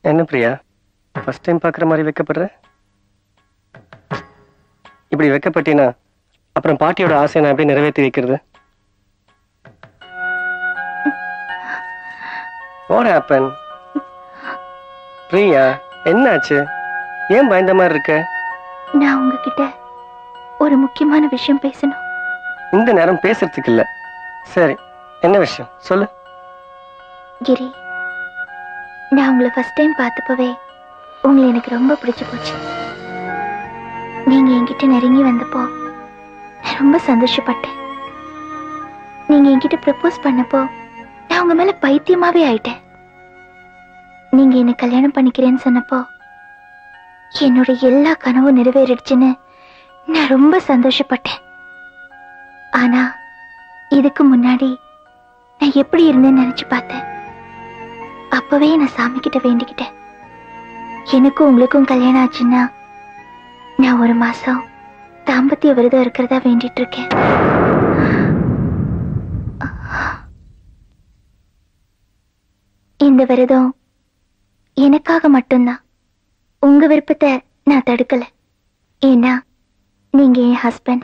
என்ன Priya first time பார்க்குற மாதிரி வைக்கப்படுற இப்படி வைக்கப்பட்டினா அப்புறம் பாட்டியோட ஆசையை நான் எப்படி நிறைவேற்றி வைக்கிறது வாட் ஹேப்பன் பிரியா என்னாச்சு ஏன் பயந்த மாதிரி இருக்க நான் உங்ககிட்ட ஒரு முக்கியமான விஷயம் பேசணும் இந்த நேரம் பேசுறதுக்கு இல்ல சரி என்ன விஷயம் சொல்லு கிரி நான் உங்களை ஃபர்ஸ்ட் டைம் பார்த்தப்பவே உங்களை எனக்கு ரொம்ப பிடிச்சு போச்சு நீங்க என்கிட்ட நெருங்கி வந்தப்போ நான் ரொம்ப சந்தோஷப்பட்டேன் நீங்க என்கிட்ட ப்ரப்போஸ் பண்ணப்போ நான் உங்க மேல பைத்தியமாவே ஆயிட்டேன் நீங்க என்ன கல்யாணம் பண்ணிக்கிறேன்னு சொன்னப்போ என்னோட எல்லா கனவும் நிறைவேறிடுச்சுன்னு நான் ரொம்ப சந்தோஷப்பட்டேன் ஆனா இதுக்கு முன்னாடி நான் எப்படி இருந்தேன்னு நினைச்சு பார்த்தேன் அப்பவே நான் சாமி கிட்ட வேண்டிக்கிட்டேன் எனக்கும் உங்களுக்கும் கல்யாணம் ஆச்சுன்னா நான் ஒரு மாசம் தாம்பத்திய விரதம் இருக்கிறதா வேண்டிட்டு இருக்கேன் இந்த விரதம் எனக்காக மட்டும்தான் உங்க விருப்பத்தை நான் தடுக்கல ஏன்னா நீங்க என் ஹஸ்பண்ட்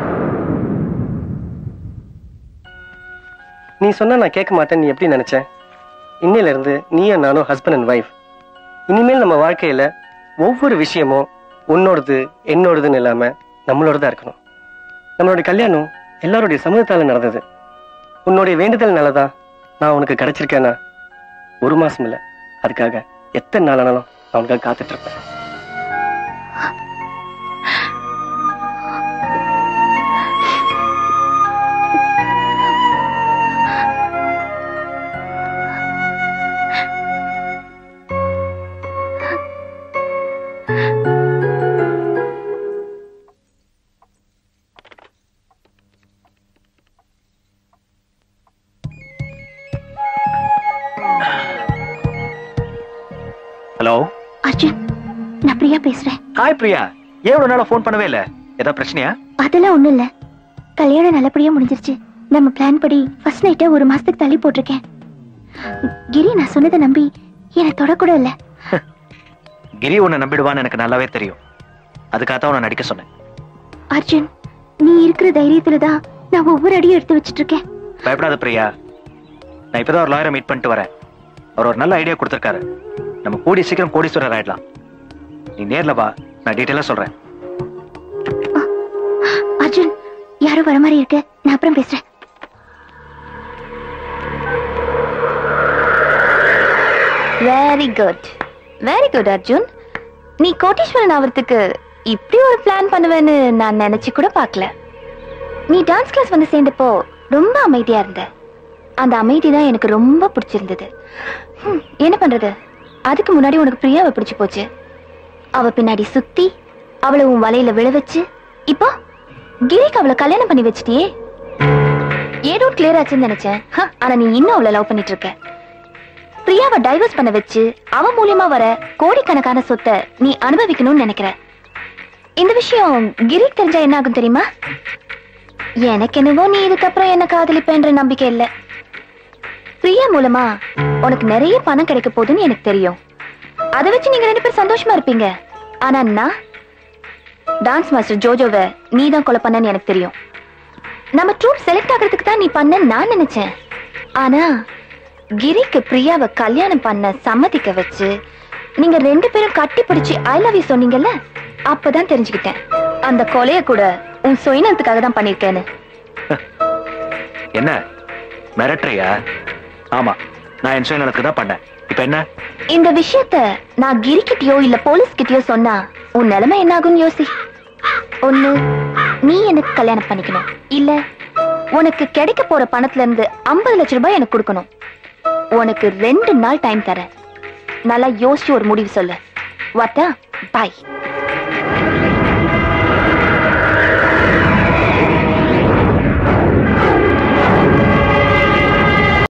நீ சொன்னா நான் கேட்க மாட்டேன் நீ எப்படி நினைச்ச இன்னையில இருந்து நீயும் நானும் ஹஸ்பண்ட் அண்ட் ஒய்ஃப் இனிமேல் நம்ம வாழ்க்கையில ஒவ்வொரு விஷயமும் உன்னோடது என்னோடதுன்னு இல்லாம நம்மளோடதா இருக்கணும் நம்மளுடைய கல்யாணம் எல்லாருடைய சமூகத்தால நடந்தது உன்னுடைய வேண்டுதல் தான் நான் உனக்கு கிடைச்சிருக்கேன்னா ஒரு மாசம் இல்ல அதுக்காக எத்தனை நாள் ஆனாலும் நான் உனக்காக காத்துட்டு இருப்பேன் ஹலோ அர்ஜுன் நான் பிரியா பேசுறேன் ஹாய் பிரியா ஏன் இவ்வளவு நாளா ஃபோன் பண்ணவே இல்ல ஏதாவது பிரச்சனையா அதெல்லாம் ஒண்ணும் இல்ல கல்யாணம் நல்லபடியா முடிஞ்சிருச்சு நம்ம பிளான் படி ஃபர்ஸ்ட் நைட்டை ஒரு மாசத்துக்கு தள்ளி போட்டிருக்கேன் கிரி நான் சொன்னதை நம்பி என்னை தொடக்கூட இல்ல கிரி உன்னை நம்பிடுவான்னு எனக்கு நல்லாவே தெரியும் அதுக்காக தான் உன்னை நடிக்க சொன்னேன் அர்ஜுன் நீ இருக்கிற தைரியத்துல தான் நான் ஒவ்வொரு அடியும் எடுத்து வச்சிட்டு இருக்கேன் பயப்படாத பிரியா நான் இப்பதான் ஒரு லாயரை மீட் பண்ணிட்டு வரேன் அவர் ஒரு நல்ல ஐடியா கொடுத்துருக்காரு நம்ம கூடி சீக்கிரம் கோடீஸ்வரர் ஆயிடலாம் நீ நேர்ல வா நான் டீட்டெயிலா சொல்றேன் அர்ஜுன் யாரோ வர மாதிரி இருக்கு நான் அப்புறம் பேசுறேன் very good very good Arjun நீ கோட்டீஸ்வரன் ஆவறதுக்கு இப்படி ஒரு பிளான் பண்ணுவேன்னு நான் நினைச்சு கூட பார்க்கல நீ டான்ஸ் கிளாஸ் வந்து சேர்ந்தப்போ ரொம்ப அமைதியா இருந்த அந்த அமைதி தான் எனக்கு ரொம்ப பிடிச்சிருந்தது ஹம், என்ன பண்றது அதுக்கு முன்னாடி உனக்கு பிரியாவை பிடிச்சு போச்சு அவ பின்னாடி சுத்தி அவளை உன் வலையில விழ வச்சு இப்போ கிரிக்கு அவளை கல்யாணம் பண்ணி வச்சிட்டியே ஏதோ கிளியர் ஆச்சுன்னு நினைச்சேன் ஹ, ஆனா நீ இன்னும் அவளை லவ் பண்ணிட்டு இருக்க பிரியாவை டைவர்ஸ் பண்ண வச்சு அவ மூலியமா வர கோடிக்கணக்கான சொத்தை நீ அனுபவிக்கணும்னு நினைக்கிற இந்த விஷயம் கிரிக்கு தெரிஞ்சா என்ன ஆகும் தெரியுமா எனக்கு என்னவோ நீ இதுக்கப்புறம் என்ன காதலிப்பேன்ற நம்பிக்கை இல்ல பிரியா மூலமா உனக்கு நிறைய பணம் கிடைக்க போகுதுன்னு எனக்கு தெரியும் அதை வச்சு நீங்க ரெண்டு பேரும் சந்தோஷமா இருப்பீங்க ஆனா நான் டான்ஸ் மாஸ்டர் ஜோஜோவை நீ தான் கொலை பண்ணன்னு எனக்கு தெரியும் நம்ம ட்ரூப் செலக்ட் ஆகிறதுக்கு தான் நீ பண்ண நான் நினைச்சேன் ஆனா கிரிக்கு பிரியாவை கல்யாணம் பண்ண சம்மதிக்க வச்சு நீங்க ரெண்டு பேரும் கட்டி பிடிச்சு ஐ லவ் யூ சொன்னீங்கல்ல அப்பதான் தெரிஞ்சுக்கிட்டேன் அந்த கொலைய கூட உன் சுயநலத்துக்காக தான் பண்ணிருக்கேன்னு என்ன மிரட்டுறியா ஆமா நான் என் சுயநலத்துக்கு தான் பண்ணேன் இப்ப என்ன இந்த விஷயத்த நான் கிரிக்கிட்டயோ இல்ல போலீஸ் கிட்டயோ சொன்னா உன் நிலைமை என்ன ஆகும்னு யோசி ஒண்ணு நீ எனக்கு கல்யாணம் பண்ணிக்கணும் இல்ல உனக்கு கிடைக்க போற பணத்துல இருந்து ஐம்பது லட்சம் ரூபாய் எனக்கு கொடுக்கணும் உனக்கு ரெண்டு நாள் டைம் தரேன் நல்லா யோசிச்சு ஒரு முடிவு சொல்லு வாட்டா பாய்